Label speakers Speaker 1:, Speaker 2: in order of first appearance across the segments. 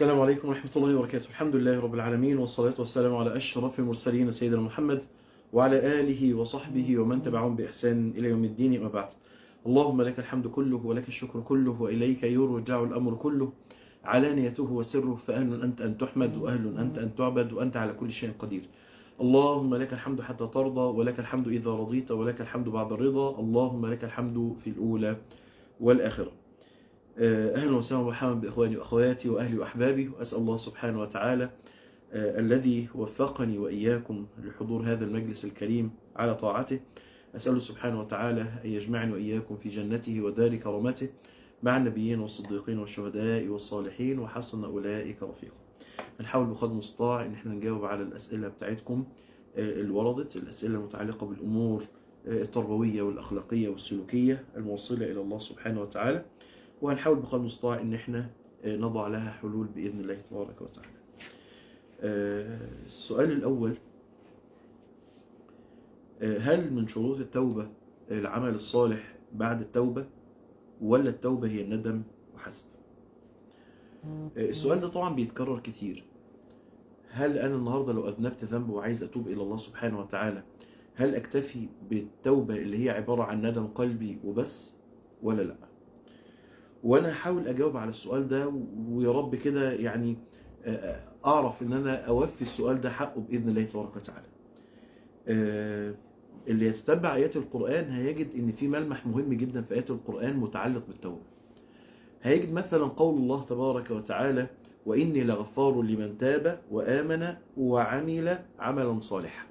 Speaker 1: السلام عليكم ورحمة الله وبركاته الحمد لله رب العالمين والصلاة والسلام على أشرف المرسلين سيدنا محمد وعلى آله وصحبه ومن تبعهم بإحسان إلى يوم الدين أما بعد اللهم لك الحمد كله ولك الشكر كله وإليك يرجع الأمر كله علانيته وسره فأهل أنت أن تحمد وأهل أنت أن تعبد وأنت على كل شيء قدير اللهم لك الحمد حتى ترضى ولك الحمد إذا رضيت ولك الحمد بعد الرضا اللهم لك الحمد في الأولى والآخرة أهلا وسهلا ومرحبا بإخواني وأخواتي وأهلي وأحبابي وأسأل الله سبحانه وتعالى الذي وفقني وإياكم لحضور هذا المجلس الكريم على طاعته أسأله سبحانه وتعالى أن يجمعني وإياكم في جنته ودار كرامته مع النبيين والصديقين والشهداء والصالحين وحسن أولئك رفيقا هنحاول بقدر المستطاع ان احنا نجاوب على الأسئلة بتاعتكم اللي وردت الأسئلة المتعلقة بالأمور التربوية والأخلاقية والسلوكية الموصلة إلى الله سبحانه وتعالى وهنحاول بقدر المستطاع ان احنا نضع لها حلول بإذن الله تبارك وتعالى السؤال الأول هل من شروط التوبة العمل الصالح بعد التوبة ولا التوبة هي الندم وحسب السؤال ده طبعا بيتكرر كتير هل أنا النهاردة لو أذنبت ذنب وعايز أتوب إلى الله سبحانه وتعالى هل أكتفي بالتوبة اللي هي عبارة عن ندم قلبي وبس ولا لا وأنا هحاول أجاوب على السؤال ده ويا رب كده يعني أعرف أن أنا أوفي السؤال ده حقه بإذن الله تبارك وتعالى اللي يتتبع آيات القرآن هيجد أن في ملمح مهم جدا في آيات القرآن متعلق بالتوبة هيجد مثلا قول الله تبارك وتعالى وإني لغفار لمن تاب وآمن وعمل عملا صالحا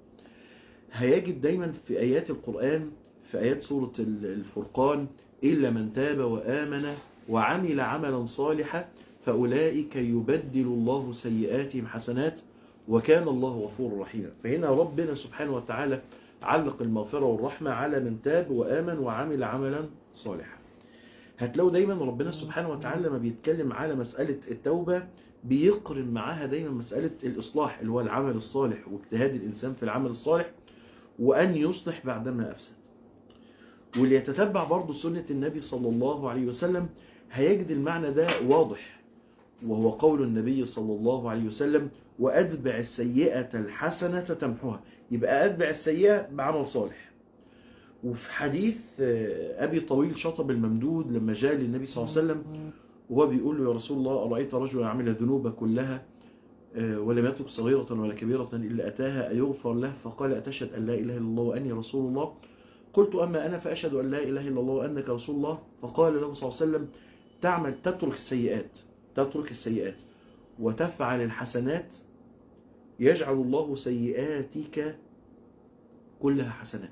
Speaker 1: هيجد دايما في آيات القرآن في آيات سورة الفرقان إلا من تاب وآمن وعمل عملا صالحا فأولئك يبدل الله سيئاتهم حسنات وكان الله غفورا رحيما فهنا ربنا سبحانه وتعالى علق المغفرة والرحمة على من تاب وآمن وعمل عملا صالحا هتلاقوا دايما ربنا سبحانه وتعالى لما بيتكلم على مسألة التوبة بيقرن معاها دايما مسألة الإصلاح اللي هو العمل الصالح واجتهاد الإنسان في العمل الصالح وأن يصلح بعدما أفسد واللي يتتبع برضه سنة النبي صلى الله عليه وسلم هيجد المعنى ده واضح وهو قول النبي صلى الله عليه وسلم وأتبع السيئة الحسنة تمحوها يبقى أتبع السيئة بعمل صالح وفي حديث أبي طويل شطب الممدود لما جاء للنبي صلى الله عليه وسلم وهو بيقول له يا رسول الله أرأيت رجلا عمل الذنوب كلها ولم يترك صغيرة ولا كبيرة إلا أتاها أيغفر له فقال أتشهد أن لا إله إلا الله وأني رسول الله قلت أما أنا فأشهد أن لا إله إلا الله وأنك رسول الله فقال له صلى الله عليه وسلم تعمل تترك السيئات تترك السيئات وتفعل الحسنات يجعل الله سيئاتك كلها حسنات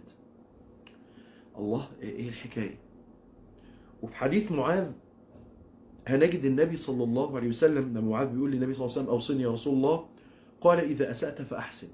Speaker 1: الله ايه الحكاية وفي حديث معاذ هنجد النبي صلى الله عليه وسلم لما معاذ بيقول للنبي صلى الله عليه وسلم أوصني يا رسول الله قال إذا أسأت فأحسن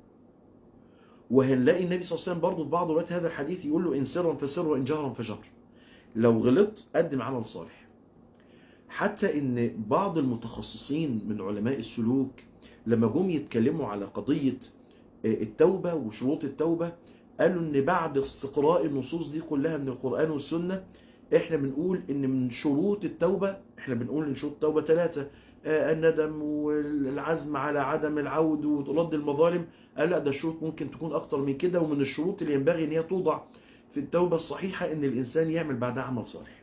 Speaker 1: وهنلاقي النبي صلى الله عليه وسلم برضه في بعض روايات هذا الحديث يقول له إن سرا فسر وإن جهرا فجهر لو غلطت قدم عمل صالح حتى ان بعض المتخصصين من علماء السلوك لما جم يتكلموا على قضية التوبة وشروط التوبة قالوا ان بعد استقراء النصوص دي كلها من القرآن والسنة احنا بنقول ان من شروط التوبة احنا بنقول ان شروط التوبة ثلاثة الندم والعزم على عدم العود ورد المظالم قال لا ده الشروط ممكن تكون اكتر من كده ومن الشروط اللي ينبغي ان هي توضع في التوبة الصحيحة ان الانسان يعمل بعدها عمل صالح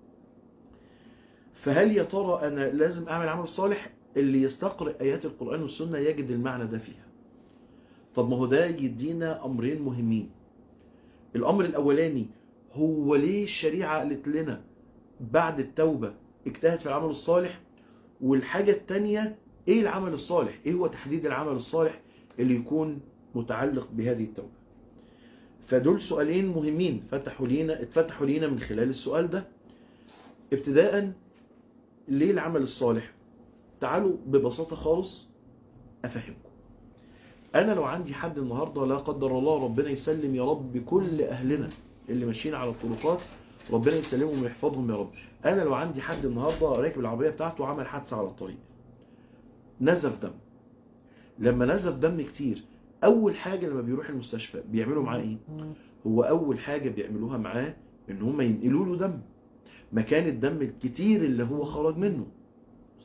Speaker 1: فهل يا ترى أنا لازم أعمل عمل صالح اللي يستقرأ آيات القرآن والسنة يجد المعنى ده فيها طب ما هو ده يدينا أمرين مهمين الأمر الأولاني هو ليه الشريعة قالت لنا بعد التوبة اجتهد في العمل الصالح والحاجة التانية ايه العمل الصالح ايه هو تحديد العمل الصالح اللي يكون متعلق بهذه التوبة فدول سؤالين مهمين فتحوا لينا اتفتحوا لينا من خلال السؤال ده ابتداء ليه العمل الصالح تعالوا ببساطة خالص أفهمكم أنا لو عندي حد النهاردة لا قدر الله ربنا يسلم يا رب كل أهلنا اللي ماشيين على الطرقات ربنا يسلمهم ويحفظهم يا رب أنا لو عندي حد النهاردة راكب العربية بتاعته وعمل حادثة على الطريق نزف دم لما نزف دم كتير أول حاجة لما بيروح المستشفى بيعملوا معاه إيه هو أول حاجة بيعملوها معاه إن هم ينقلوا له دم مكان الدم الكتير اللي هو خرج منه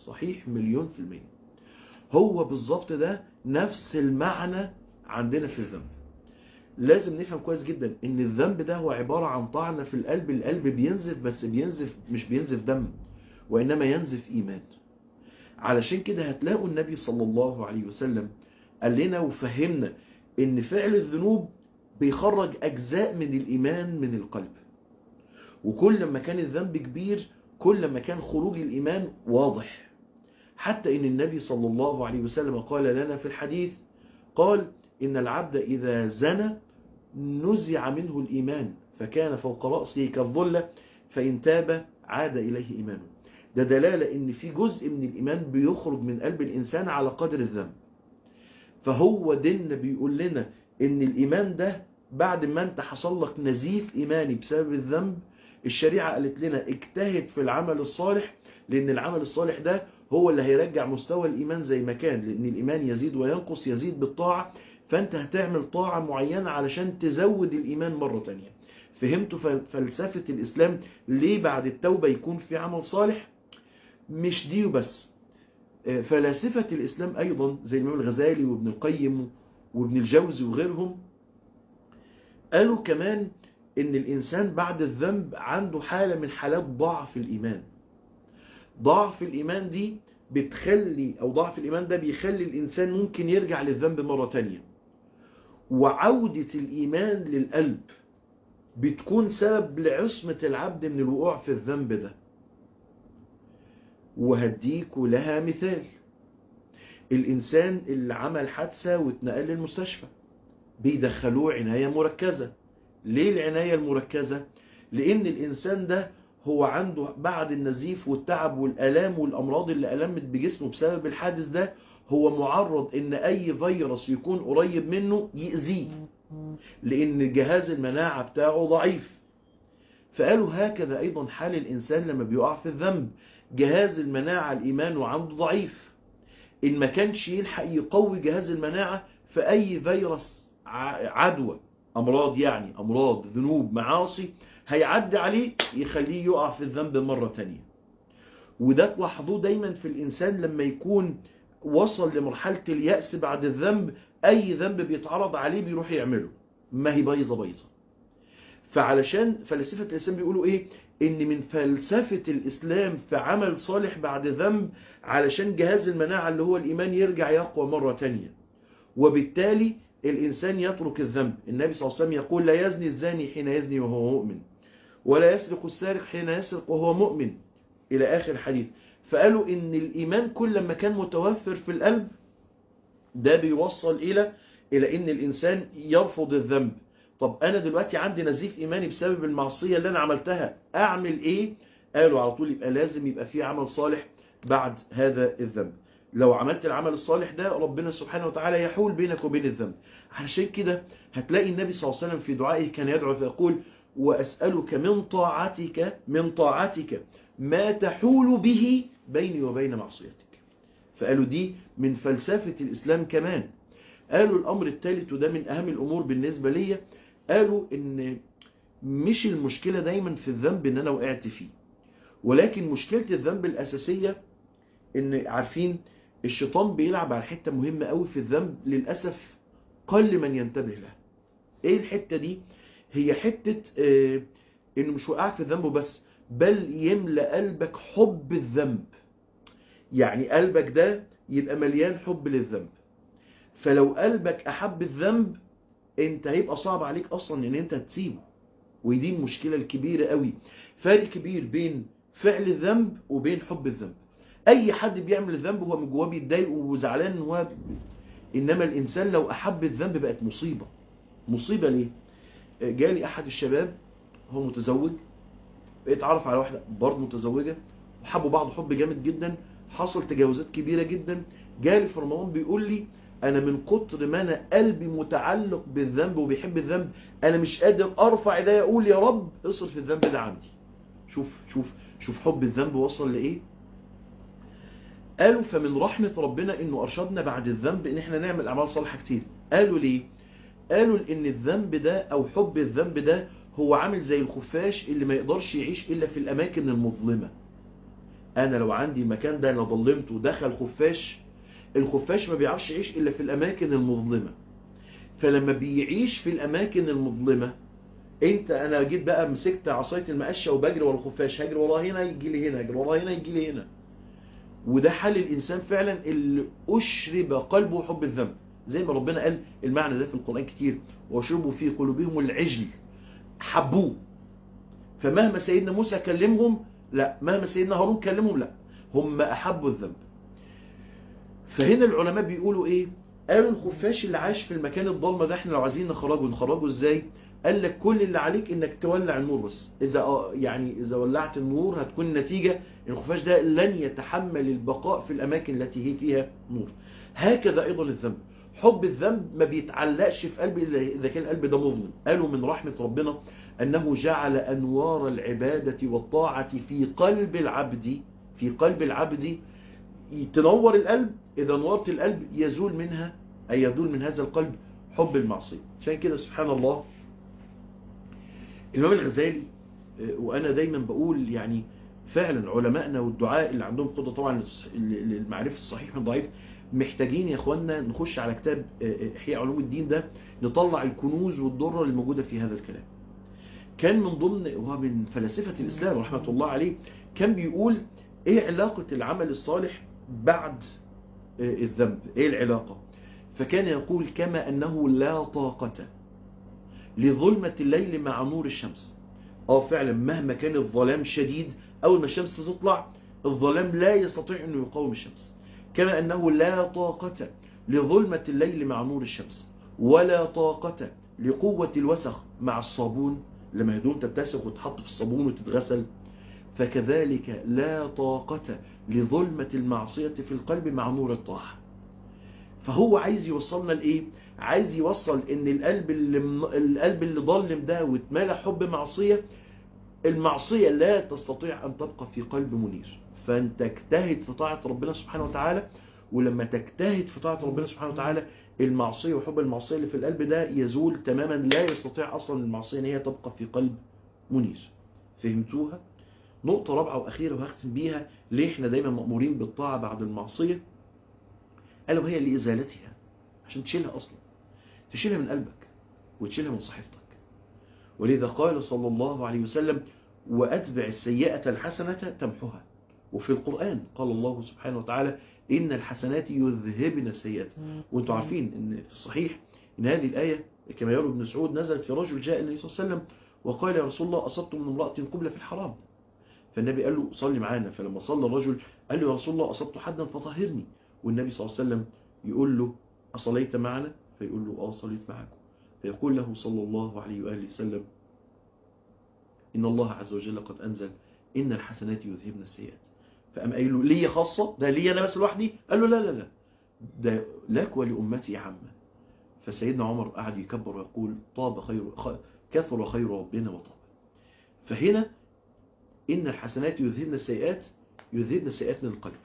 Speaker 1: صحيح مليون في المية هو بالظبط ده نفس المعنى عندنا في الذنب لازم نفهم كويس جدا ان الذنب ده هو عبارة عن طعنة في القلب القلب بينزف بس بينزف مش بينزف دم وانما ينزف ايمان علشان كده هتلاقوا النبي صلى الله عليه وسلم قال لنا وفهمنا ان فعل الذنوب بيخرج اجزاء من الايمان من القلب وكل ما كان الذنب كبير كل ما كان خروج الايمان واضح حتى ان النبي صلى الله عليه وسلم قال لنا في الحديث قال ان العبد اذا زنى نزع منه الايمان فكان فوق رأسه كالظلة فإن تاب عاد إليه إيمانه ده دلالة ان في جزء من الإيمان بيخرج من قلب الإنسان على قدر الذنب فهو ديننا بيقول لنا ان الإيمان ده بعد ما انت حصل لك نزيف إيماني بسبب الذنب الشريعة قالت لنا اجتهد في العمل الصالح لأن العمل الصالح ده هو اللي هيرجع مستوى الإيمان زي ما كان لأن الإيمان يزيد وينقص يزيد بالطاعة فأنت هتعمل طاعة معينة علشان تزود الإيمان مرة تانية فهمتوا فلسفة الإسلام ليه بعد التوبة يكون في عمل صالح مش دي بس فلاسفة الإسلام أيضا زي الإمام الغزالي وابن القيم وابن الجوزي وغيرهم قالوا كمان ان الإنسان بعد الذنب عنده حالة من حالات ضعف الإيمان ضعف الإيمان دي بتخلي أو ضعف الإيمان ده بيخلي الإنسان ممكن يرجع للذنب مرة تانية وعودة الإيمان للقلب بتكون سبب لعصمة العبد من الوقوع في الذنب ده وهديك لها مثال الإنسان اللي عمل حادثة واتنقل للمستشفى بيدخلوه عناية مركزة ليه العناية المركزة؟ لأن الإنسان ده هو عنده بعد النزيف والتعب والألام والأمراض اللي ألمت بجسمه بسبب الحادث ده هو معرض إن أي فيروس يكون قريب منه يأذيه لأن جهاز المناعة بتاعه ضعيف فقالوا هكذا أيضا حال الإنسان لما بيقع في الذنب جهاز المناعة الإيمان عنده ضعيف إن ما كانش يلحق يقوي جهاز المناعة فأي فيروس عدوى أمراض يعني أمراض ذنوب معاصي هيعدي عليه يخليه يقع في الذنب مرة تانية وده تلاحظوه دايما في الإنسان لما يكون وصل لمرحلة اليأس بعد الذنب أي ذنب بيتعرض عليه بيروح يعمله ما هي بايظة بايظة فعلشان فلسفة الإسلام بيقولوا إيه إن من فلسفة الإسلام في عمل صالح بعد ذنب علشان جهاز المناعة اللي هو الإيمان يرجع يقوى مرة تانية وبالتالي الإنسان يترك الذنب النبي صلى الله عليه وسلم يقول لا يزني الزاني حين يزني وهو مؤمن ولا يسرق السارق حين يسرق وهو مؤمن إلى آخر الحديث فقالوا إن الإيمان كل ما كان متوفر في القلب ده بيوصل إلى إلى إن الإنسان يرفض الذنب طب أنا دلوقتي عندي نزيف إيماني بسبب المعصية اللي أنا عملتها أعمل إيه؟ قالوا على طول يبقى لازم يبقى في عمل صالح بعد هذا الذنب لو عملت العمل الصالح ده ربنا سبحانه وتعالى يحول بينك وبين الذنب علشان كده هتلاقي النبي صلى الله عليه وسلم في دعائه كان يدعو فيقول وأسألك من طاعتك من طاعتك ما تحول به بيني وبين معصيتك فقالوا دي من فلسفة الإسلام كمان قالوا الأمر الثالث وده من أهم الأمور بالنسبة لي قالوا إن مش المشكلة دايما في الذنب إن أنا وقعت فيه ولكن مشكلة الذنب الأساسية إن عارفين الشيطان بيلعب على حتة مهمة قوي في الذنب للأسف قل من ينتبه لها ايه الحتة دي هي حتة اه انه مش وقع في الذنب بس بل يملأ قلبك حب الذنب يعني قلبك ده يبقى مليان حب للذنب فلو قلبك احب الذنب انت هيبقى صعب عليك اصلا ان انت تسيبه ودي المشكلة الكبيرة قوي فرق كبير بين فعل الذنب وبين حب الذنب اي حد بيعمل الذنب هو من جواه بيتضايق وزعلان ان هو انما الانسان لو احب الذنب بقت مصيبة مصيبة ليه جالي احد الشباب هو متزوج اتعرف على واحدة برضه متزوجة وحبوا بعض حب جامد جدا حصل تجاوزات كبيرة جدا جالي في رمضان بيقول لي انا من كتر ما انا قلبي متعلق بالذنب وبيحب الذنب انا مش قادر ارفع ايديا اقول يا رب اصرف الذنب ده عندي شوف شوف شوف حب الذنب وصل لايه قالوا فمن رحمة ربنا انه ارشدنا بعد الذنب ان احنا نعمل اعمال صالحة كتير قالوا ليه قالوا ان الذنب ده او حب الذنب ده هو عامل زي الخفاش اللي ما يقدرش يعيش الا في الاماكن المظلمة انا لو عندي المكان ده انا ضلمته ودخل خفاش الخفاش ما بيعرفش يعيش الا في الاماكن المظلمه فلما بيعيش في الاماكن المظلمه انت انا جيت بقى مسكت عصايه المقشه وبجري ورا الخفاش هجري وراه هنا يجي لي هنا هجري وراه هنا يجي لي هنا وده حال الانسان فعلا اللي اشرب قلبه حب الذنب زي ما ربنا قال المعنى ده في القران كتير واشربوا في قلوبهم العجل حبوه فمهما سيدنا موسى كلمهم لا مهما سيدنا هارون كلمهم لا هم احبوا الذنب فهنا العلماء بيقولوا ايه قالوا الخفاش اللي عاش في المكان الضلمه ده احنا لو عايزين نخرجه نخرجه ازاي قال لك كل اللي عليك انك تولع النور بس اذا يعني اذا ولعت النور هتكون النتيجه الخفاش ده لن يتحمل البقاء في الاماكن التي هي فيها نور هكذا ايضا الذنب حب الذنب ما بيتعلقش في قلبي الا اذا كان القلب ده مظلم قالوا من رحمه ربنا انه جعل انوار العباده والطاعه في قلب العبد في قلب العبد تنور القلب اذا نورت القلب يزول منها اي يزول من هذا القلب حب المعصيه عشان كده سبحان الله الإمام الغزالي وأنا دايما بقول يعني فعلا علمائنا والدعاء اللي عندهم قدرة طبعا للمعرفة الصحيح من ضعيف محتاجين يا اخوانا نخش على كتاب إحياء علوم الدين ده نطلع الكنوز والضرة اللي موجودة في هذا الكلام كان من ضمن وهو من فلاسفة الإسلام رحمة الله عليه كان بيقول ايه علاقة العمل الصالح بعد الذنب ايه العلاقة فكان يقول كما أنه لا طاقة لظلمة الليل مع نور الشمس اه فعلا مهما كان الظلام شديد اول ما الشمس تطلع الظلام لا يستطيع انه يقاوم الشمس كما انه لا طاقة لظلمة الليل مع نور الشمس ولا طاقة لقوة الوسخ مع الصابون لما هدوم تتسخ وتحط في الصابون وتتغسل فكذلك لا طاقة لظلمة المعصية في القلب مع نور الطاعة فهو عايز يوصلنا لايه عايز يوصل ان القلب اللي القلب اللي ظلم ده واتملى حب معصيه المعصيه لا تستطيع ان تبقى في قلب منير فانت اجتهد في طاعه ربنا سبحانه وتعالى ولما تجتهد في طاعه ربنا سبحانه وتعالى المعصيه وحب المعصيه اللي في القلب ده يزول تماما لا يستطيع اصلا المعصيه ان هي تبقى في قلب منير فهمتوها نقطه رابعه واخيره وهختم بيها ليه احنا دايما مامورين بالطاعه بعد المعصيه الا وهي لازالتها عشان تشيلها اصلا تشيلها من قلبك وتشيلها من صحيفتك ولذا قال صلى الله عليه وسلم وأتبع السيئة الحسنة تمحها وفي القرآن قال الله سبحانه وتعالى إن الحسنات يذهبن السيئات وانتم عارفين إن في الصحيح إن هذه الآية كما يروي ابن سعود نزلت في رجل جاء النبي صلى الله عليه وسلم وقال يا رسول الله أصبت من امرأة قبلة في الحرام فالنبي قال له صلي معانا فلما صلى الرجل قال له يا رسول الله أصبت حدا فطهرني والنبي صلى الله عليه وسلم يقول له أصليت معنا فيقول له آه صليت معكم فيقول له صلى الله عليه وآله وسلم إن الله عز وجل قد أنزل إن الحسنات يذهبن السيئات فقام قايل له ليه خاصة ده ليه أنا بس لوحدي قال له لا لا لا ده لك ولأمتي عامة فسيدنا عمر قعد يكبر ويقول طاب خير كثر خير ربنا وطاب فهنا إن الحسنات يذهبن السيئات يذهبن السيئات من القلب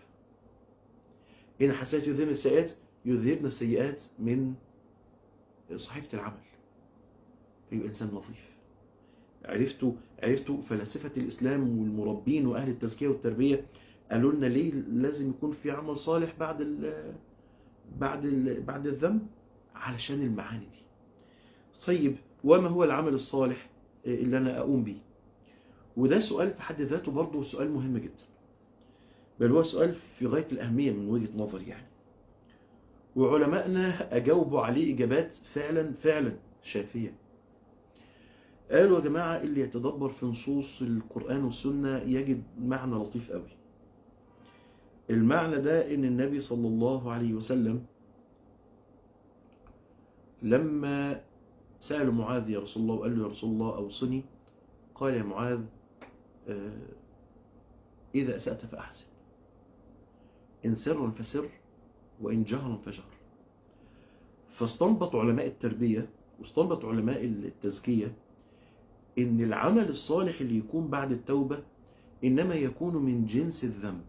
Speaker 1: إن الحسنات يذهبن السيئات يذهبن السيئات من صحيفة العمل فيبقى إنسان نظيف عرفتوا عرفتوا فلاسفة الإسلام والمربين وأهل التزكية والتربية قالوا لنا ليه لازم يكون في عمل صالح بعد ال بعد ال بعد الذنب علشان المعاني دي طيب وما هو العمل الصالح اللي أنا أقوم به وده سؤال في حد ذاته برضه سؤال مهم جدا بل هو سؤال في غاية الأهمية من وجهة نظري يعني وعلمائنا أجاوبوا عليه إجابات فعلا فعلا شافية قالوا يا جماعة اللي يتدبر في نصوص القرآن والسنة يجد معنى لطيف قوي المعنى ده ان النبي صلى الله عليه وسلم لما سأل معاذ يا رسول الله وقال له يا رسول الله أوصني قال يا معاذ إذا أسأت فأحسن إن سرا فسر وإن جهرا فجهر فاستنبط علماء التربية واستنبط علماء التزكية إن العمل الصالح اللي يكون بعد التوبة إنما يكون من جنس الذنب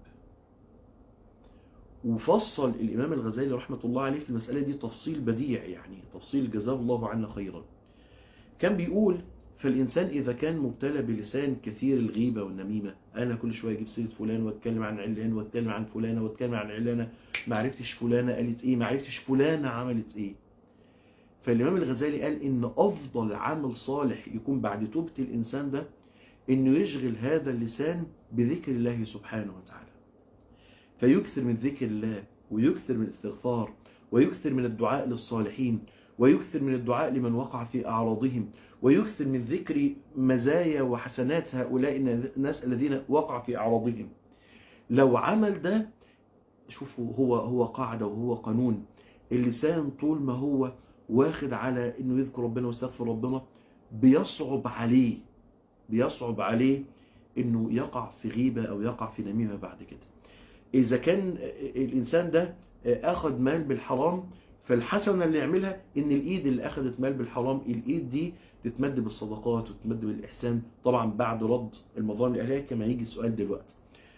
Speaker 1: وفصل الإمام الغزالي رحمة الله عليه في المسألة دي تفصيل بديع يعني تفصيل جزاه الله عنا خيرا كان بيقول فالإنسان إذا كان مبتلى بلسان كثير الغيبة والنميمة أنا كل شوية أجيب سيرة فلان وأتكلم عن علان وأتكلم عن فلانة وأتكلم عن علانة ما عرفتش فلانة قالت إيه ما عرفتش فلانة عملت إيه فالإمام الغزالي قال إن أفضل عمل صالح يكون بعد توبة الإنسان ده إنه يشغل هذا اللسان بذكر الله سبحانه وتعالى فيكثر من ذكر الله ويكثر من الاستغفار ويكثر من الدعاء للصالحين ويكثر من الدعاء لمن وقع في أعراضهم ويكثر من ذكر مزايا وحسنات هؤلاء الناس الذين وقع في أعراضهم لو عمل ده شوفوا هو هو قاعدة وهو قانون اللسان طول ما هو واخد على انه يذكر ربنا ويستغفر ربنا بيصعب عليه بيصعب عليه انه يقع في غيبة او يقع في نميمة بعد كده اذا كان الانسان ده اخذ مال بالحرام فالحسنة اللي يعملها ان الايد اللي اخذت مال بالحرام الايد دي تتمد بالصدقات وتتمد بالاحسان طبعا بعد رد المظالم الاهليه كما يجي السؤال دلوقتي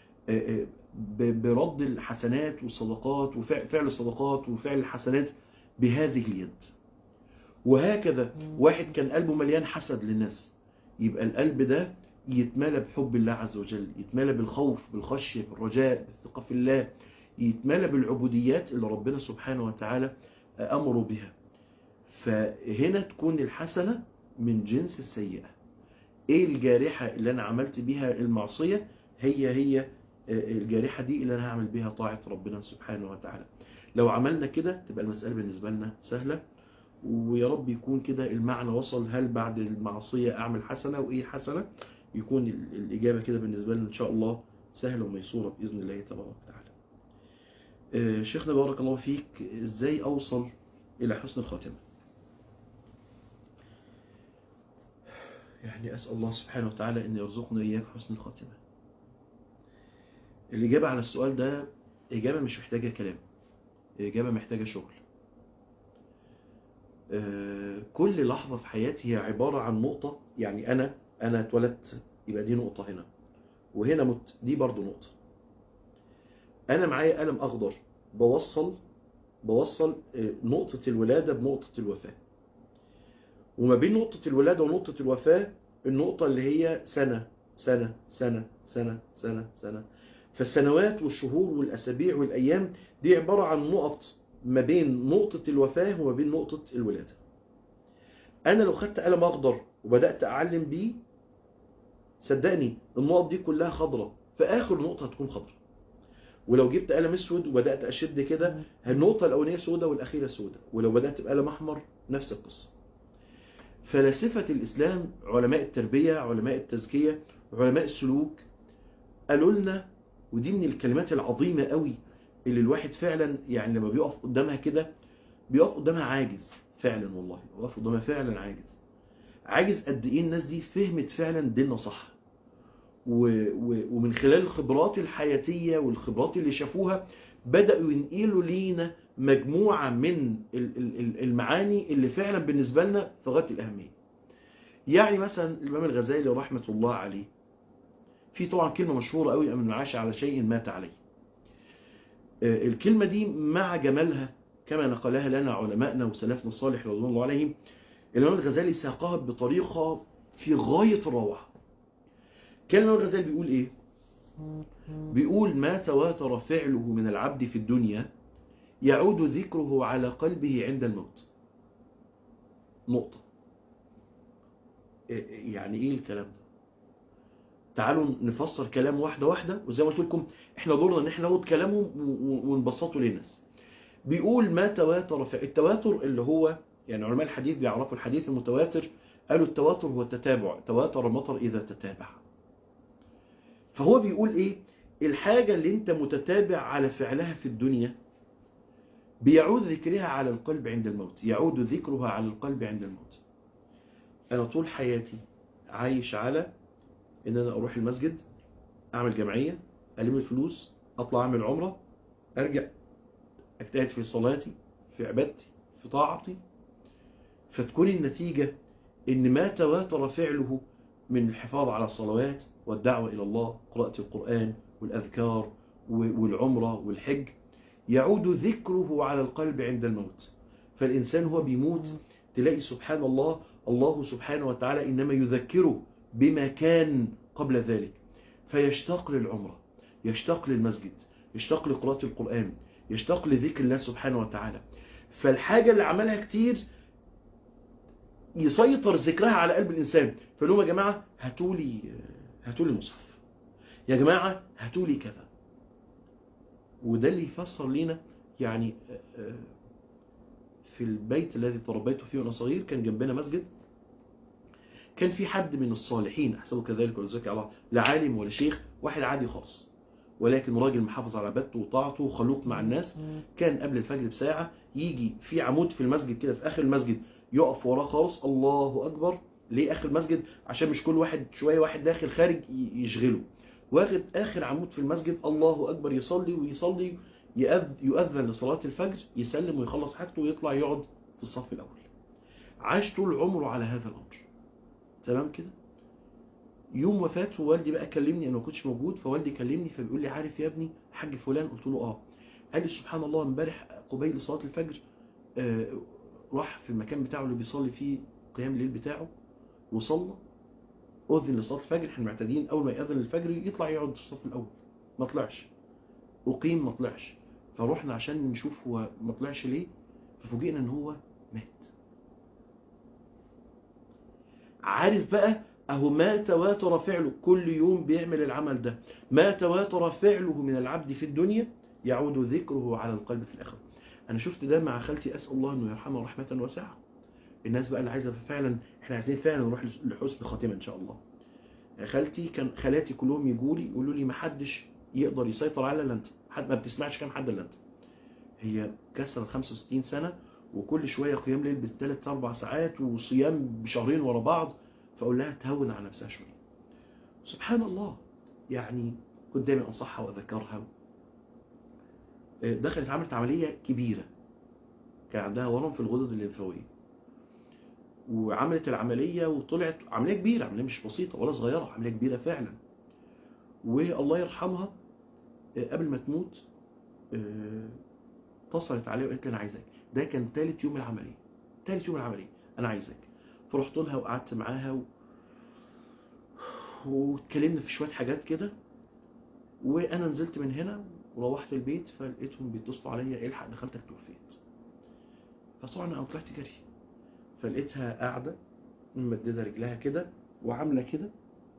Speaker 1: برد الحسنات والصدقات وفعل الصدقات وفعل الحسنات بهذه اليد وهكذا واحد كان قلبه مليان حسد للناس يبقى القلب ده يتملى بحب الله عز وجل يتملى بالخوف بالخشية بالرجاء بالثقة في الله يتملى بالعبوديات اللي ربنا سبحانه وتعالى أمره بها فهنا تكون الحسنة من جنس السيئة ايه الجارحة اللي انا عملت بها المعصية هي هي الجارحة دي اللي انا هعمل بها طاعة ربنا سبحانه وتعالى لو عملنا كده تبقى المسألة بالنسبة لنا سهلة ويا رب يكون كده المعنى وصل هل بعد المعصية اعمل حسنة وايه حسنة يكون الاجابة كده بالنسبة لنا ان شاء الله سهلة وميسورة بإذن الله تبارك وتعالى شيخنا بارك الله فيك ازاي اوصل الى حسن الخاتمة يعني أسأل الله سبحانه وتعالى أن يرزقنا إياك حسن الخاتمة الإجابة على السؤال ده إجابة مش محتاجة كلام إجابة محتاجة شغل كل لحظة في حياتي هي عبارة عن نقطة يعني أنا أنا اتولدت يبقى دي نقطة هنا وهنا مت دي برضو نقطة أنا معايا قلم أخضر بوصل بوصل نقطة الولادة بنقطة الوفاة وما بين نقطة الولادة ونقطة الوفاة النقطة اللي هي سنة سنة سنة سنة سنة سنة فالسنوات والشهور والأسابيع والأيام دي عبارة عن نقط ما بين نقطة الوفاة وما بين نقطة الولادة أنا لو خدت قلم أخضر وبدأت أعلم بيه صدقني النقط دي كلها خضرة فآخر نقطة هتكون خضرة ولو جبت قلم اسود وبدأت أشد كده النقطة الأولانية سودة والأخيرة سودة ولو بدأت بقلم أحمر نفس القصة فلاسفة الإسلام علماء التربية علماء التزكية علماء السلوك قالوا لنا ودي من الكلمات العظيمة قوي اللي الواحد فعلا يعني لما بيقف قدامها كده بيقف قدامها عاجز فعلا والله بيقف قدامها فعلا عاجز عاجز قد ايه الناس دي فهمت فعلا ديننا صح و و ومن خلال الخبرات الحياتية والخبرات اللي شافوها بدأوا ينقلوا لينا مجموعة من المعاني اللي فعلا بالنسبة لنا في غاية الأهمية يعني مثلا الإمام الغزالي رحمة الله عليه في طبعا كلمة مشهورة قوي من عاش على شيء مات عليه الكلمة دي مع جمالها كما نقلها لنا علماءنا وسلفنا الصالح رضوان الله عليهم الإمام الغزالي ساقها بطريقة في غاية الروعة كان الإمام الغزالي بيقول إيه بيقول ما تواتر فعله من العبد في الدنيا يعود ذكره على قلبه عند الموت نقطة يعني ايه الكلام ده تعالوا نفسر كلام واحدة واحدة وزي ما قلت لكم احنا دورنا ان احنا ناخد كلامهم ونبسطه للناس بيقول ما تواتر فعل التواتر اللي هو يعني علماء الحديث بيعرفوا الحديث المتواتر قالوا التواتر هو التتابع تواتر المطر اذا تتابع فهو بيقول ايه الحاجة اللي انت متتابع على فعلها في الدنيا بيعود ذكرها على القلب عند الموت يعود ذكرها على القلب عند الموت انا طول حياتي عايش على ان انا اروح المسجد اعمل جمعية الم الفلوس اطلع اعمل عمرة ارجع اجتهد في صلاتي في عبادتي في طاعتي فتكون النتيجة ان ما تواتر فعله من الحفاظ على الصلوات والدعوة إلى الله قراءة القرآن والأذكار والعمرة والحج يعود ذكره على القلب عند الموت فالإنسان هو بيموت تلاقي سبحان الله الله سبحانه وتعالى إنما يذكره بما كان قبل ذلك فيشتاق للعمرة يشتاق للمسجد يشتاق لقراءة القرآن يشتاق لذكر الله سبحانه وتعالى فالحاجة اللي عملها كتير يسيطر ذكرها على قلب الإنسان فلهم يا جماعة هاتولي هاتولي مصحف يا جماعة هاتولي كذا وده اللي يفسر لنا يعني في البيت الذي تربيت فيه وانا صغير كان جنبنا مسجد كان في حد من الصالحين احسبه كذلك ولا الله لا عالم ولا شيخ واحد عادي خالص ولكن راجل محافظ على عبادته وطاعته وخلوق مع الناس كان قبل الفجر بساعة يجي في عمود في المسجد كده في اخر المسجد يقف وراه خالص الله اكبر ليه اخر المسجد عشان مش كل واحد شوية واحد داخل خارج يشغله واخد اخر عمود في المسجد الله اكبر يصلي ويصلي يؤذن لصلاة الفجر يسلم ويخلص حاجته ويطلع يقعد في الصف الاول عاش طول عمره على هذا الامر تمام كده يوم وفاته والدي بقى كلمني انا ما كنتش موجود فوالدي كلمني فبيقول لي عارف يا ابني حاج فلان قلت له اه قال لي سبحان الله امبارح قبيل صلاه الفجر آه راح في المكان بتاعه اللي بيصلي فيه قيام الليل بتاعه وصلى اذن لصلاه الفجر احنا معتادين اول ما ياذن الفجر يطلع يقعد في الصف الاول ما طلعش اقيم ما طلعش فروحنا عشان نشوف هو ما طلعش ليه ففوجئنا ان هو مات عارف بقى اهو ما تواتر فعله كل يوم بيعمل العمل ده ما تواتر فعله من العبد في الدنيا يعود ذكره على القلب في الاخره انا شفت ده مع خالتي اسال الله انه يرحمها رحمه واسعه الناس بقى اللي عايزه فعلا احنا عايزين فعلا نروح لحسن خاتمه ان شاء الله خالتي كان خالاتي كلهم يجوا لي يقولوا لي ما حدش يقدر يسيطر على الا انت حد ما بتسمعش كام حد الا انت هي كسرت 65 سنه وكل شويه قيام ليل بالثلاث اربع ساعات وصيام بشهرين ورا بعض فاقول لها تهون على نفسها شويه سبحان الله يعني كنت دايما انصحها واذكرها دخلت عملت عمليه كبيره كان عندها ورم في الغدد الليمفاويه وعملت العمليه وطلعت عمليه كبيره عمليه مش بسيطه ولا صغيره عمليه كبيره فعلا والله يرحمها قبل ما تموت اتصلت عليا وقالت لي انا عايزاك ده كان ثالث يوم العمليه ثالث يوم العمليه انا عايزاك فرحت لها وقعدت معاها و... واتكلمنا في شويه حاجات كده وانا نزلت من هنا وروحت البيت فلقيتهم بيتصلوا عليا الحق دخلتك توفيت فطبعا انا طلعت جري فلقيتها قاعده ممدده رجلها كده وعامله كده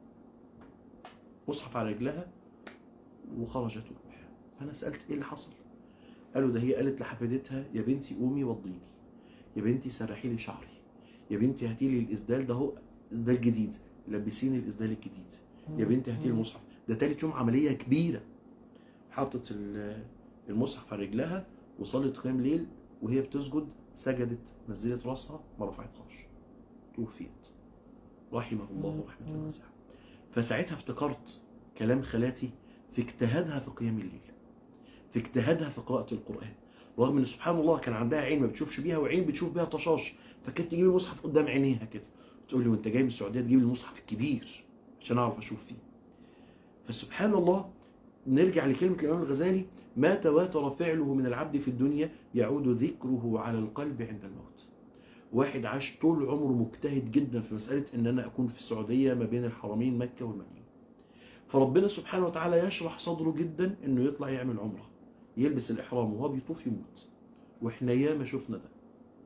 Speaker 1: مصحف على رجلها وخرجت الروح فانا سالت ايه اللي حصل قالوا ده هي قالت لحفيدتها يا بنتي قومي وضيني يا بنتي سرحي لي شعري يا بنتي هاتي لي الاسدال ده هو اسدال جديد لبسيني الاسدال الجديد يا بنتي هاتي لي المصحف ده تالت يوم عمليه كبيره حطت المصحف على رجلها وصلت قيام ليل وهي بتسجد سجدت نزلت راسها ما رفعتهاش توفيت رحمه الله رحمه واسعه فساعتها افتكرت كلام خالاتي في اجتهادها في قيام الليل في اجتهادها في قراءه القران رغم ان سبحان الله كان عندها عين ما بتشوفش بيها وعين بتشوف بيها طشاش فكانت تجيب المصحف قدام عينيها كده تقول لي وانت جاي من السعوديه تجيب المصحف الكبير عشان اعرف اشوف فيه فسبحان الله نرجع لكلمه الامام الغزالي ما تواتر فعله من العبد في الدنيا يعود ذكره على القلب عند الموت واحد عاش طول عمره مجتهد جدا في مساله ان انا اكون في السعوديه ما بين الحرمين مكه والمدينه فربنا سبحانه وتعالى يشرح صدره جدا انه يطلع يعمل عمره يلبس الاحرام وهو بيطوف يموت واحنا ياما شفنا ده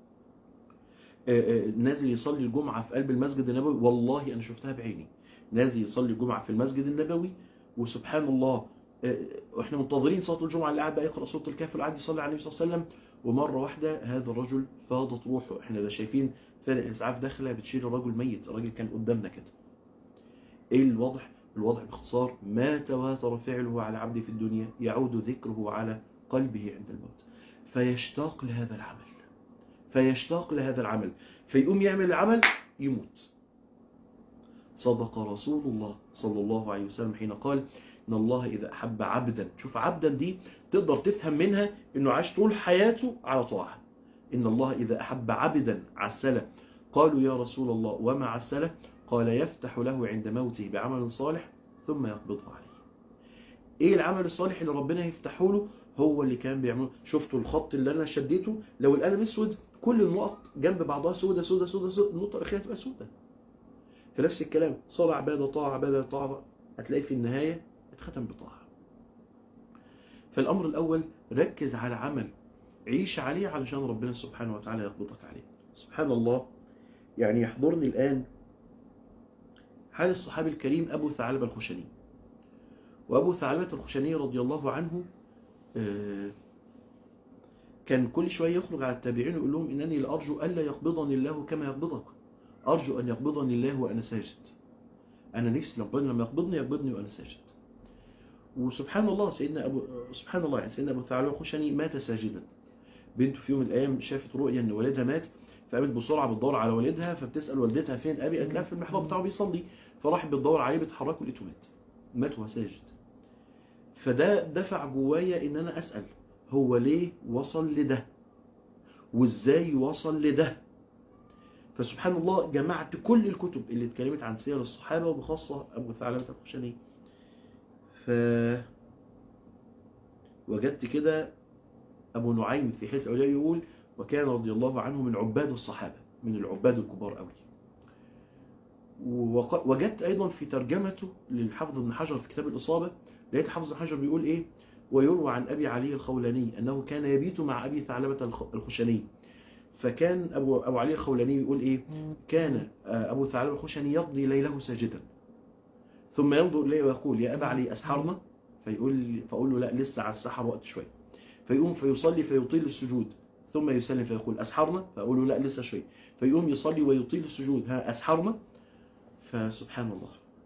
Speaker 1: نازل يصلي الجمعة في قلب المسجد النبوي والله أنا شفتها بعيني نازل يصلي الجمعة في المسجد النبوي وسبحان الله احنا منتظرين صلاة الجمعة اللي قاعد بقى يقرأ سورة الكهف واللي قاعد يصلي على النبي صلى الله عليه وسلم ومرة واحدة هذا الرجل فاضت روحه احنا ده شايفين فرق الإسعاف داخلة بتشيل الرجل ميت الراجل كان قدامنا كده ايه الوضع الوضع باختصار ما تواتر فعله على عبد في الدنيا يعود ذكره على قلبه عند الموت فيشتاق لهذا العمل فيشتاق لهذا العمل فيقوم يعمل العمل يموت صدق رسول الله صلى الله عليه وسلم حين قال إن الله إذا أحب عبدا شوف عبدا دي تقدر تفهم منها إنه عاش طول حياته على طاعة إن الله إذا أحب عبدا عسله قالوا يا رسول الله وما عسله قال يفتح له عند موته بعمل صالح ثم يقبضه عليه ايه العمل الصالح اللي ربنا يفتحه له هو اللي كان بيعمله شفتوا الخط اللي انا شديته لو القلم اسود كل النقط جنب بعضها سودة سودة سودة, سودة النقطة الأخيرة تبقى سودة فنفس الكلام صلاة عبادة طاعة عبادة طاعة هتلاقي في النهاية اتختم بطاعة فالأمر الأول ركز على عمل عيش عليه علشان ربنا سبحانه وتعالى يقبضك عليه سبحان الله يعني يحضرني الآن حال الصحابي الكريم أبو ثعلبة الخشني وأبو ثعلبة الخشني رضي الله عنه كان كل شوية يخرج على التابعين ويقول لهم إنني لأرجو ألا يقبضني الله كما يقبضك أرجو أن يقبضني الله وأنا ساجد أنا نفسي ربنا لما يقبضني يقبضني وأنا ساجد وسبحان الله سيدنا أبو سبحان الله يعني سيدنا أبو ثعلبة الخشني مات ساجدا بنته في يوم من الأيام شافت رؤيا إن والدها مات فقامت بسرعة بتدور على والدها فبتسأل والدتها فين أبي قالت لها في المحراب بتاعه بيصلي فراحت بتدور عليه بتحركه لقيته مات مات وهو ساجد فده دفع جوايا ان انا اسأل هو ليه وصل لده وازاي وصل لده فسبحان الله جمعت كل الكتب اللي اتكلمت عن سير الصحابة وبخاصة ابو ثعلبة الخشني ف وجدت كده ابو نعيم في حيث اولياء يقول وكان رضي الله عنه من عباد الصحابة من العباد الكبار قوي ووجدت ايضا في ترجمته للحافظ ابن حجر في كتاب الاصابه لقيت حافظ حجر بيقول ايه ويروى عن ابي علي الخولاني انه كان يبيت مع ابي ثعلبة الخشني فكان ابو ابو علي الخولاني يقول ايه كان ابو ثعلبة الخشني يقضي ليله ساجدا ثم ينظر اليه ويقول يا ابا علي اسحرنا فيقول فاقول له لا لسه على السحر وقت شويه فيقوم فيصلي فيطيل السجود ثم يسلم فيقول اسحرنا فاقول له لا لسه شويه فيقوم يصلي ويطيل السجود ها اسحرنا فسبحان الله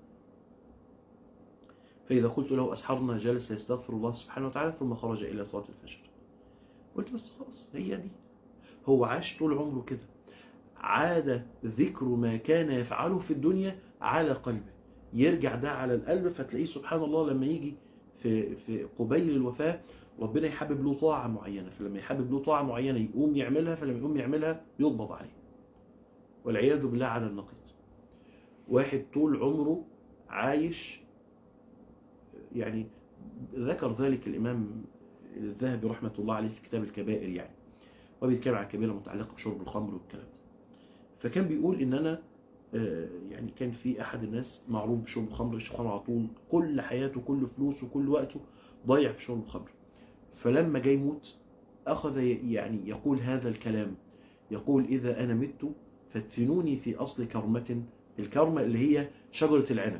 Speaker 1: فإذا قلت له أسحرنا جلس يستغفر الله سبحانه وتعالى ثم خرج إلى صلاة الفجر قلت بس خلاص هي دي هو عاش طول عمره كده عاد ذكر ما كان يفعله في الدنيا على قلبه يرجع ده على القلب فتلاقيه سبحان الله لما يجي في في قبيل الوفاة ربنا يحبب له طاعة معينة فلما يحبب له طاعة معينة يقوم يعملها فلما يقوم يعملها يقبض عليه والعياذ بالله على النقيض واحد طول عمره عايش يعني ذكر ذلك الإمام الذهبي رحمة الله عليه في كتاب الكبائر يعني وبيتكلم عن كبيرة متعلقة بشرب الخمر والكلام ده فكان بيقول إن أنا يعني كان في أحد الناس معروف بشرب الخمر يشرب الخمر على طول كل حياته كل فلوسه كل وقته ضيع في شرب الخمر فلما جاي يموت أخذ يعني يقول هذا الكلام يقول إذا أنا مت فادفنوني في أصل كرمة الكرمة اللي هي شجرة العنب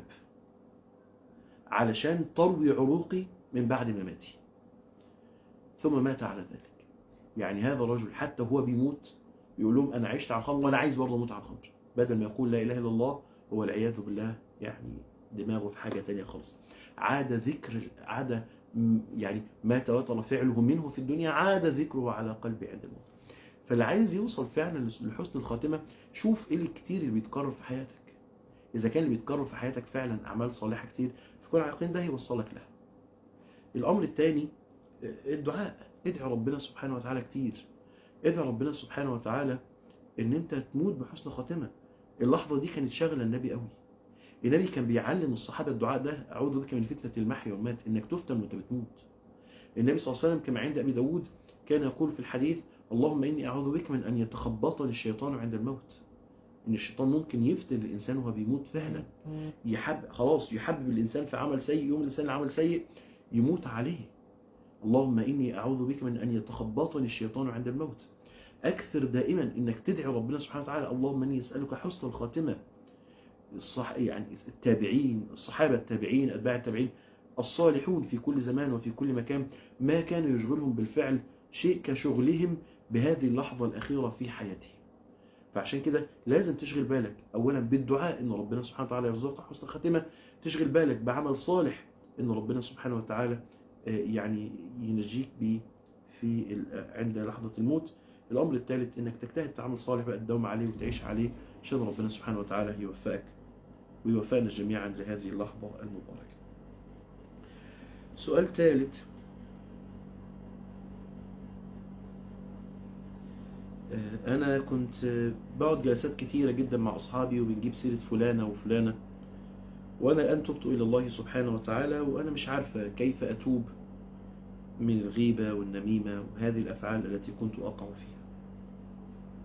Speaker 1: علشان تروي عروقي من بعد مماتي ثم مات على ذلك يعني هذا الرجل حتى هو بيموت يقول لهم أنا عشت على الخمر وأنا عايز برضه أموت على الخمر بدل ما يقول لا إله إلا الله هو العياذ بالله يعني دماغه في حاجة تانية خالص عاد ذكر عاد يعني ما تواتر فعله منه في الدنيا عاد ذكره على قلبي عند الموت فاللي عايز يوصل فعلا لحسن الخاتمة شوف ايه الكتير اللي بيتكرر في حياتك إذا كان اللي بيتكرر في حياتك فعلا أعمال صالحة كتير فكون على يقين ده يوصلك لها الأمر الثاني الدعاء ادعي ربنا سبحانه وتعالى كتير ادعي ربنا سبحانه وتعالى ان انت تموت بحسن خاتمة اللحظة دي كانت شاغلة النبي قوي النبي كان بيعلم الصحابة الدعاء ده أعوذ بك من فتنة المحي والمات إنك تفتن وانت بتموت النبي صلى الله عليه وسلم كما عند أبي داود كان يقول في الحديث اللهم إني أعوذ بك من أن يتخبطني الشيطان عند الموت إن الشيطان ممكن يفتن الإنسان وهو بيموت فعلا يحب خلاص يحبب الإنسان في عمل سيء يوم الإنسان لعمل سيء يموت عليه اللهم إني أعوذ بك من أن يتخبطني الشيطان عند الموت أكثر دائما إنك تدعي ربنا سبحانه وتعالى اللهم إني أسألك حسن الخاتمة الصح يعني التابعين الصحابة التابعين أتباع التابعين الصالحون في كل زمان وفي كل مكان ما كان يشغلهم بالفعل شيء كشغلهم بهذه اللحظة الأخيرة في حياتهم فعشان كده لازم تشغل بالك أولا بالدعاء إن ربنا سبحانه وتعالى يرزقك حسن الخاتمة تشغل بالك بعمل صالح إن ربنا سبحانه وتعالى يعني ينجيك به في عند لحظة الموت الأمر الثالث إنك تجتهد تعمل صالح بقى تداوم عليه وتعيش عليه عشان ربنا سبحانه وتعالى يوفقك ويوفقنا جميعا لهذه اللحظة المباركة سؤال ثالث أنا كنت بقعد جلسات كثيرة جدا مع أصحابي وبنجيب سيرة فلانة وفلانة وأنا الآن تبت إلى الله سبحانه وتعالى وأنا مش عارفة كيف أتوب من الغيبة والنميمة وهذه الأفعال التي كنت أقع فيها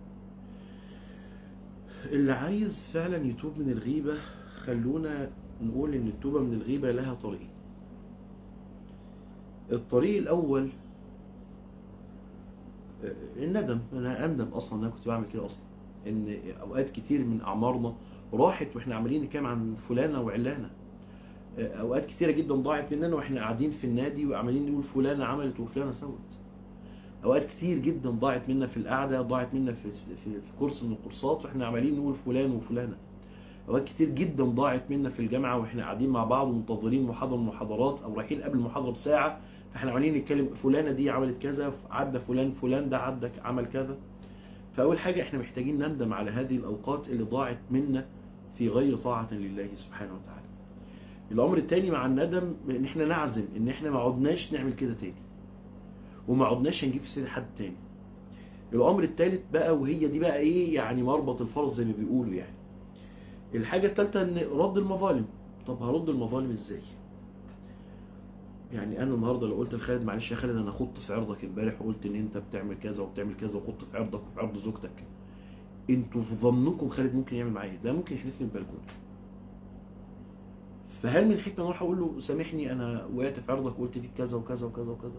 Speaker 1: اللي عايز فعلا يتوب من الغيبة خلونا نقول ان التوبة من الغيبة لها طريقين الطريق الاول آه، الندم انا اندم اصلا ان انا كنت بعمل كده اصلا ان اوقات كتير من اعمارنا راحت واحنا عمالين نتكلم عن فلانة وعلانة آه، اوقات كتيرة جدا ضاعت مننا واحنا قاعدين في النادي وعمالين نقول فلانة عملت وفلانة سوت اوقات كتير جدا ضاعت منا في القعده ضاعت منا في في, في كورس من الكورسات واحنا عمالين نقول فلان وفلانه اوقات كتير جدا ضاعت منا في الجامعه واحنا قاعدين مع بعض ومنتظرين محاضره من المحاضرات او رايحين قبل المحاضره بساعه فاحنا عمالين نتكلم فلانه دي عملت كذا عدى فلان فلان ده عدى عمل كذا فاول حاجه احنا محتاجين نندم على هذه الاوقات اللي ضاعت منا في غير طاعه لله سبحانه وتعالى الامر الثاني مع الندم ان احنا نعزم ان احنا ما عدناش نعمل كده تاني وما عدناش هنجيب في سير حد تاني الامر الثالث بقى وهي دي بقى ايه يعني مربط الفرس زي ما بيقولوا يعني الحاجه الثالثه ان رد المظالم طب هرد المظالم ازاي يعني انا النهارده لو قلت لخالد معلش يا خالد انا خدت في عرضك امبارح وقلت ان انت بتعمل كذا وبتعمل كذا وخدت في عرضك وفي عرض زوجتك انتوا في ظنكم خالد ممكن يعمل معايا ده ممكن يحبسني في البلكونه فهل من حكمه اروح اقول له سامحني انا وقعت في عرضك وقلت فيك كذا وكذا وكذا وكذا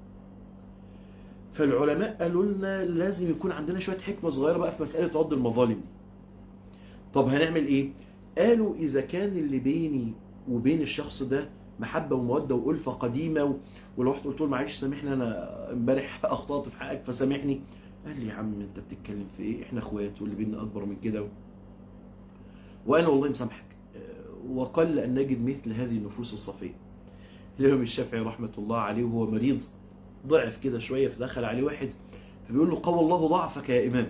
Speaker 1: فالعلماء قالوا لنا لازم يكون عندنا شويه حكمه صغيره بقى في مساله رد المظالم دي طب هنعمل ايه قالوا اذا كان اللي بيني وبين الشخص ده محبه وموده والفه قديمه و... ولو رحت قلت له معلش سامحني انا امبارح اخطات في حقك فسامحني قال لي يا عم انت بتتكلم في ايه احنا اخوات واللي بيننا اكبر من كده و... وانا والله مسامحك وقل ان نجد مثل هذه النفوس الصفيه الامام الشافعي رحمه الله عليه وهو مريض ضعف كده شويه فدخل عليه واحد فبيقول له قوى الله ضعفك يا امام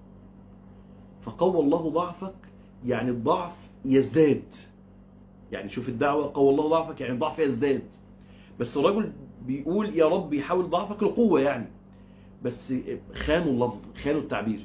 Speaker 1: فقوى الله ضعفك يعني الضعف يزداد يعني شوف الدعوة قوى الله ضعفك يعني الضعف يزداد بس الرجل بيقول يا رب يحاول ضعفك لقوة يعني بس خانوا اللفظ خانوا التعبير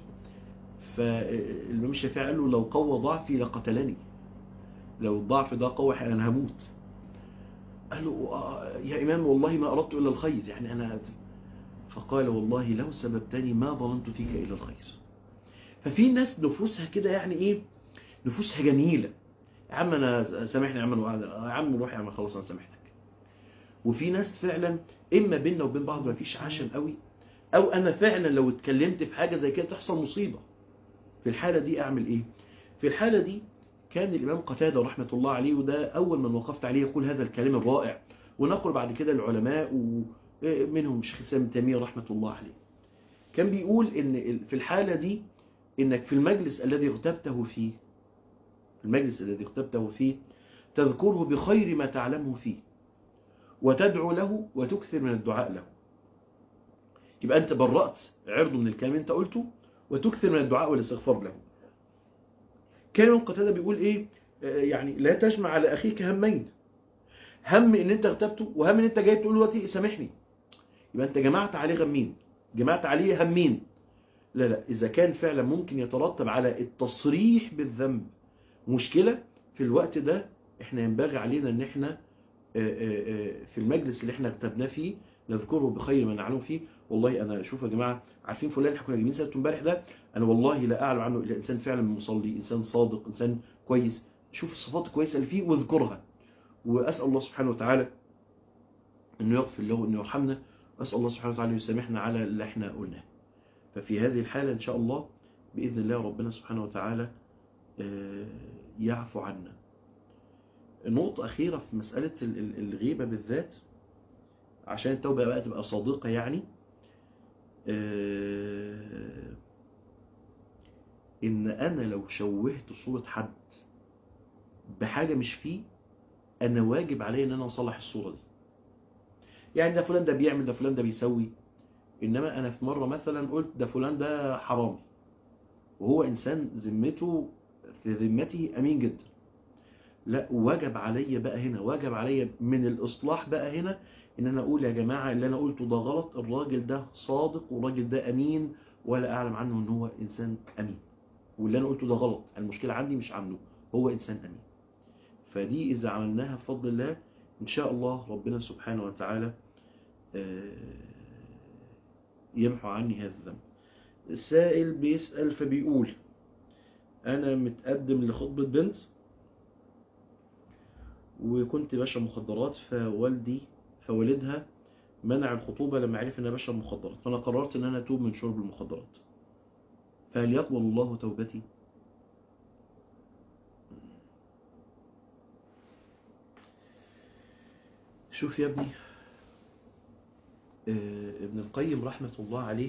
Speaker 1: فالإمام الشافعي قال له لو قوى ضعفي لقتلني لو الضعف ده قوي أنا هموت قال له يا إمام والله ما أردت إلا الخير يعني أنا فقال والله لو سببتني ما ظننت فيك إلا الخير ففي ناس نفوسها كده يعني إيه نفوسها جميلة يا عم أنا سامحني يا عم يا عم روح يا عم خلاص أنا سامحتك وفي ناس فعلا إما بيننا وبين بعض ما فيش عشم قوي أو أنا فعلا لو اتكلمت في حاجة زي كده تحصل مصيبة في الحالة دي أعمل إيه في الحالة دي كان الإمام قتادة رحمة الله عليه وده أول من وقفت عليه يقول هذا الكلام الرائع ونقل بعد كده العلماء ومنهم شيخ الإسلام تيمية رحمة الله عليه كان بيقول إن في الحالة دي إنك في المجلس الذي اغتبته فيه المجلس الذي اغتبته فيه تذكره بخير ما تعلمه فيه وتدعو له وتكثر من الدعاء له يبقى أنت برأت عرضه من الكلام أنت قلته وتكثر من الدعاء والاستغفار له كان ابن قتادة بيقول ايه يعني لا تجمع على اخيك همين هم ان انت اغتبته وهم ان انت جاي تقول له دلوقتي سامحني يبقى انت جمعت عليه غمين جمعت عليه همين لا لا اذا كان فعلا ممكن يترتب على التصريح بالذنب مشكلة في الوقت ده احنا ينبغي علينا ان احنا في المجلس اللي احنا اغتبناه فيه نذكره بخير ما نعلم فيه والله انا شوف يا جماعه عارفين فلان احنا كنا جايبين سيرته امبارح ده انا والله لا اعلم عنه الا انسان فعلا مصلي انسان صادق انسان كويس شوف الصفات الكويسه اللي فيه واذكرها واسال الله سبحانه وتعالى انه يغفر له وانه يرحمنا واسال الله سبحانه وتعالى يسامحنا على اللي احنا قلناه ففي هذه الحاله ان شاء الله باذن الله ربنا سبحانه وتعالى يعفو عنا نقطة أخيرة في مسألة الغيبة بالذات عشان التوبة بقى تبقى صادقة يعني ان انا لو شوهت صورة حد بحاجة مش فيه انا واجب علي ان انا اصلح الصورة دي يعني ده فلان ده بيعمل ده فلان ده بيسوي انما انا في مرة مثلا قلت ده فلان ده حرامي وهو انسان ذمته في ذمته امين جدا لا وجب علي بقى هنا وجب علي من الاصلاح بقى هنا ان انا اقول يا جماعة اللي انا قلته ده غلط الراجل ده صادق والراجل ده امين ولا اعلم عنه ان هو انسان امين واللي انا قلته ده غلط المشكلة عندي مش عنه هو انسان امين فدي اذا عملناها بفضل الله ان شاء الله ربنا سبحانه وتعالى يمحو عني هذا الذنب السائل بيسأل فبيقول انا متقدم لخطبة بنت وكنت بشرب مخدرات فوالدي فوالدها منع الخطوبة لما عرف ان انا بشرب مخدرات فانا قررت ان انا اتوب من شرب المخدرات فهل يقبل الله توبتي شوف يا ابني آه، ابن القيم رحمة الله عليه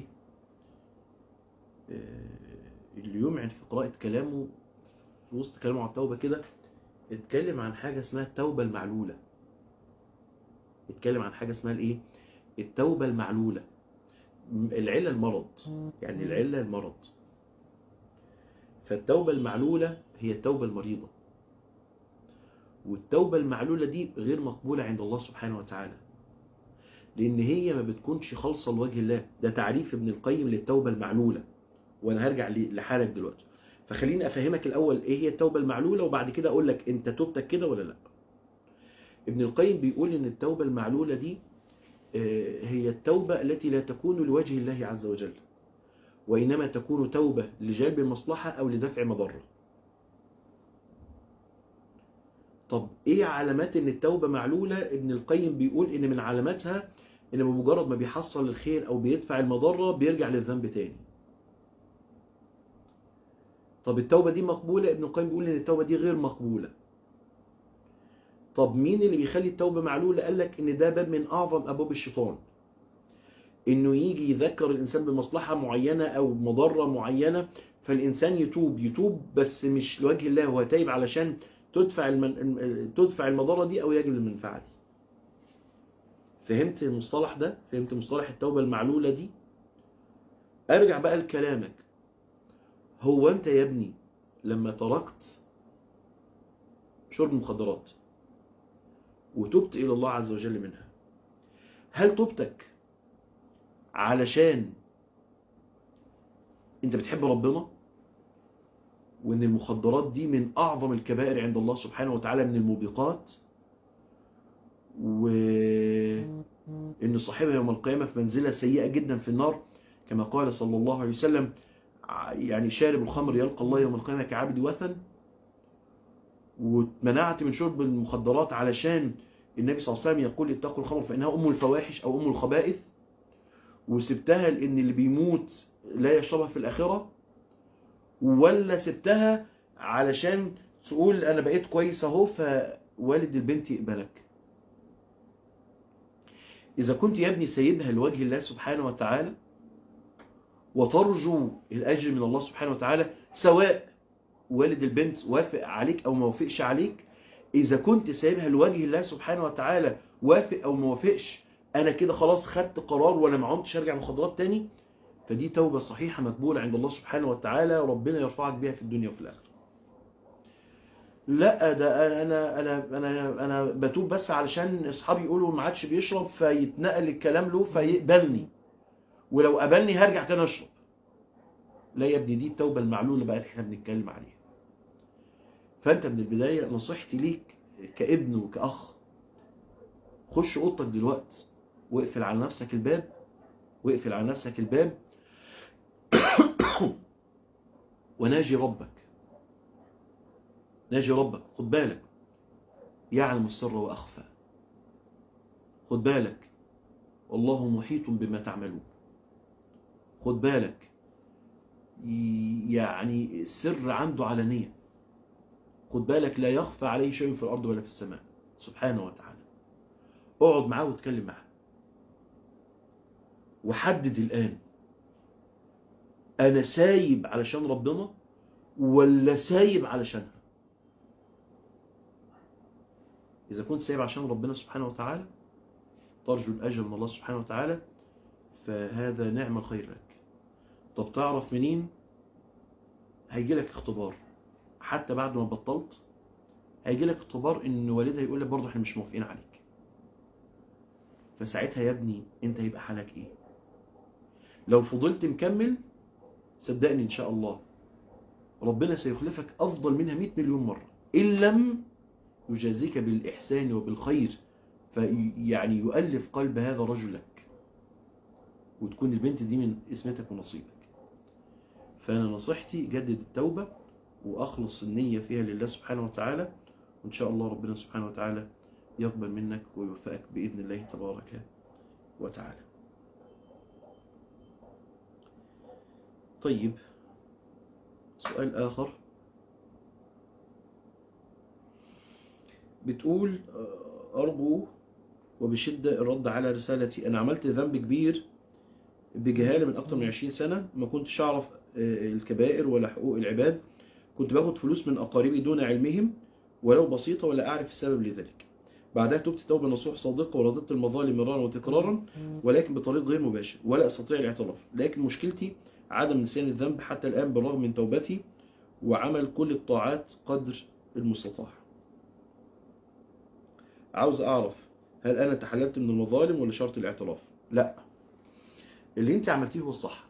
Speaker 1: آه، اللي يمعن في قراءة كلامه في وسط كلامه عن التوبة كده اتكلم عن حاجة اسمها التوبة المعلولة اتكلم عن حاجة اسمها الايه التوبة المعلولة م- العلة المرض يعني العلة المرض فالتوبة المعلولة هي التوبة المريضة والتوبة المعلولة دي غير مقبولة عند الله سبحانه وتعالى لأن هي ما بتكونش خالصة لوجه الله ده تعريف ابن القيم للتوبة المعلولة وأنا هرجع ل- لحالك دلوقتي فخليني أفهمك الأول إيه هي التوبة المعلولة وبعد كده أقول لك أنت توبتك كده ولا لا ابن القيم بيقول إن التوبة المعلولة دي آه، هي التوبة التي لا تكون لوجه الله عز وجل وإنما تكون توبة لجلب المصلحة أو لدفع مضرة طب إيه علامات إن التوبة معلولة ابن القيم بيقول إن من علاماتها إن بمجرد ما بيحصل الخير أو بيدفع المضرة بيرجع للذنب تاني طب التوبة دي مقبولة ابن القيم بيقول إن التوبة دي غير مقبولة طب مين اللي بيخلي التوبة معلولة قال لك إن ده باب من أعظم أبواب الشيطان إنه يجي يذكر الإنسان بمصلحة معينة أو مضرة معينة فالإنسان يتوب يتوب بس مش لوجه الله هو تايب علشان تدفع المن... تدفع المضرة دي أو يجب المنفعة دي فهمت المصطلح ده فهمت مصطلح التوبة المعلولة دي أرجع بقى لكلامك هو أنت يا ابني لما تركت شرب المخدرات وتبت إلى الله عز وجل منها هل توبتك علشان انت بتحب ربنا وان المخدرات دي من اعظم الكبائر عند الله سبحانه وتعالى من الموبقات وان صاحبها يوم القيامة في منزلة سيئة جدا في النار كما قال صلى الله عليه وسلم ع- يعني شارب الخمر يلقى الله يوم القيامة كعبد وثن ومنعت من شرب المخدرات علشان النبي صلى الله عليه وسلم يقول اتقوا الخمر فإنها أم الفواحش أو أم الخبائث وسبتها لأن اللي بيموت لا يشربها في الآخرة ولا سبتها علشان تقول أنا بقيت كويس أهو فوالد البنت يقبلك إذا كنت يا ابني سيدها لوجه الله سبحانه وتعالى وترجو الأجر من الله سبحانه وتعالى سواء والد البنت وافق عليك أو ما وافقش عليك إذا كنت سايبها لوجه الله سبحانه وتعالى وافق أو ما وافقش أنا كده خلاص خدت قرار ولا ما عمتش أرجع مخدرات تاني فدي توبة صحيحة مقبولة عند الله سبحانه وتعالى ربنا يرفعك بها في الدنيا وفي الآخرة لا ده انا انا انا انا بتوب بس علشان اصحابي يقولوا ما عادش بيشرب فيتنقل الكلام له فيقبلني ولو قبلني هرجع تاني اشرب لا يا ابني دي التوبه المعلوله بقى اللي احنا بنتكلم عليها فانت من البدايه نصيحتي ليك كابن وكاخ خش اوضتك دلوقتي واقفل على نفسك الباب واقفل على نفسك الباب وناجي ربك ناجي ربك خد بالك يعلم السر وأخفى خد بالك والله محيط بما تعملون خد بالك يعني السر عنده علانية خد بالك لا يخفى عليه شيء في الأرض ولا في السماء سبحانه وتعالى اقعد معاه واتكلم معاه وحدد الآن أنا سايب علشان ربنا ولا سايب علشانها إذا كنت سايب عشان ربنا سبحانه وتعالى ترجو الأجر من الله سبحانه وتعالى فهذا نعم الخير لك طب تعرف منين هيجي لك اختبار حتى بعد ما بطلت هيجي لك اختبار ان والدها يقول لك برضه احنا مش موافقين عليك فساعتها يا ابني انت هيبقى حالك ايه لو فضلت مكمل صدقني ان شاء الله ربنا سيخلفك افضل منها 100 مليون مرة ان لم يجازيك بالإحسان وبالخير فيعني يؤلف قلب هذا الرجل لك وتكون البنت دي من اسمتك ونصيبك فأنا نصيحتي جدد التوبة وأخلص النية فيها لله سبحانه وتعالى وإن شاء الله ربنا سبحانه وتعالى يقبل منك ويوفقك بإذن الله تبارك وتعالى طيب سؤال آخر بتقول أرجو وبشدة الرد على رسالتي أنا عملت ذنب كبير بجهالة من أكتر من 20 سنة ما كنتش أعرف الكبائر ولا حقوق العباد كنت باخد فلوس من أقاربي دون علمهم ولو بسيطة ولا أعرف السبب لذلك بعدها تبت توبة نصوح صادقة ورددت المظالم مرارا وتكرارا ولكن بطريق غير مباشر ولا أستطيع الاعتراف لكن مشكلتي عدم نسيان الذنب حتى الآن بالرغم من توبتي وعمل كل الطاعات قدر المستطاع عاوز أعرف هل أنا تحللت من المظالم ولا شرط الاعتراف لا اللي انت عملتيه هو الصح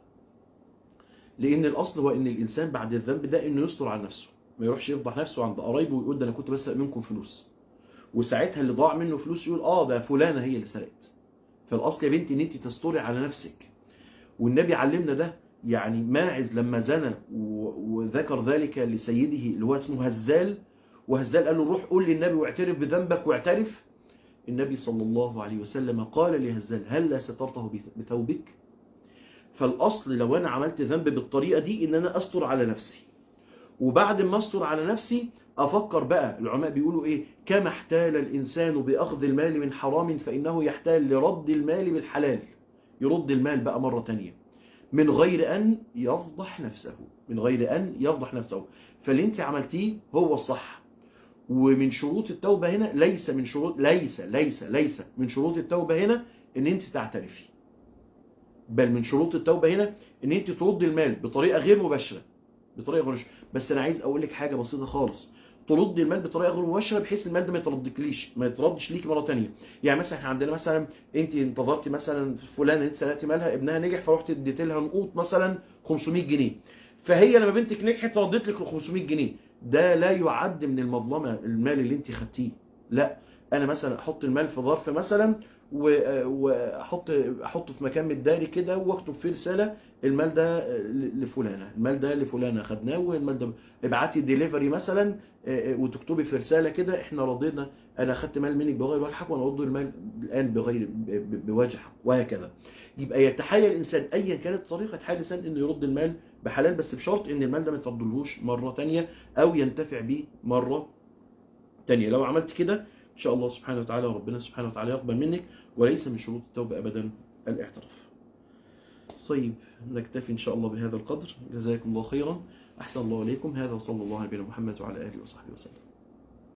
Speaker 1: لأن الأصل هو أن الإنسان بعد الذنب ده أنه يستر على نفسه ما يروحش يفضح نفسه عند قرايبه ويقول ده أنا كنت بسرق منكم فلوس وساعتها اللي ضاع منه فلوس يقول آه ده فلانة هي اللي سرقت فالأصل يا بنتي أن أنت تستري على نفسك والنبي علمنا ده يعني ماعز لما زنى وذكر ذلك لسيده اللي هو اسمه هزال وهزال قال له روح قول للنبي واعترف بذنبك واعترف النبي صلى الله عليه وسلم قال لهزال هل لا سترته بثوبك فالأصل لو أنا عملت ذنب بالطريقة دي إن أنا أستر على نفسي وبعد ما أستر على نفسي أفكر بقى العلماء بيقولوا إيه كما احتال الإنسان بأخذ المال من حرام فإنه يحتال لرد المال بالحلال يرد المال بقى مرة تانية من غير أن يفضح نفسه من غير أن يفضح نفسه فاللي انت عملتيه هو الصح ومن شروط التوبة هنا ليس من شروط ليس ليس ليس من شروط التوبة هنا ان انت تعترفي بل من شروط التوبة هنا ان انت ترد المال بطريقة غير مباشرة بطريقة غير مباشرة بس انا عايز اقول لك حاجة بسيطة خالص ترد المال بطريقه غير مباشره بحيث المال ده ما يتردكليش ما يتردش ليك مره ثانيه يعني مثلا احنا عندنا مثلا انت انتظرتي مثلا فلانه انت سرقتي مالها ابنها نجح فرحت اديت لها نقوط مثلا 500 جنيه فهي لما بنتك نجحت ردت لك ال 500 جنيه ده لا يعد من المظلمه المال اللي انت خدتيه لا انا مثلا احط المال في ظرف مثلا واحط احطه في مكان متداري كده واكتب فيه رساله المال ده لفلانه المال ده لفلانه خدناه والمال ده ابعتي ديليفري مثلا وتكتبي في رساله كده احنا رضينا انا خدت مال منك بغير وجه حق وانا ارد المال الان بغير بوجه حق وهكذا يبقى يتحايل الانسان ايا كانت طريقه حال الانسان انه يرد المال بحلال بس بشرط ان المال ده ما يتردلهوش مره ثانيه او ينتفع بيه مره ثانيه لو عملت كده ان شاء الله سبحانه وتعالى وربنا سبحانه وتعالى يقبل منك وليس من شروط التوبه ابدا الاعتراف طيب نكتفي إن شاء الله بهذا القدر جزاكم الله خيرا أحسن الله عليكم هذا وصلى الله على نبينا محمد وعلى آله وصحبه وسلم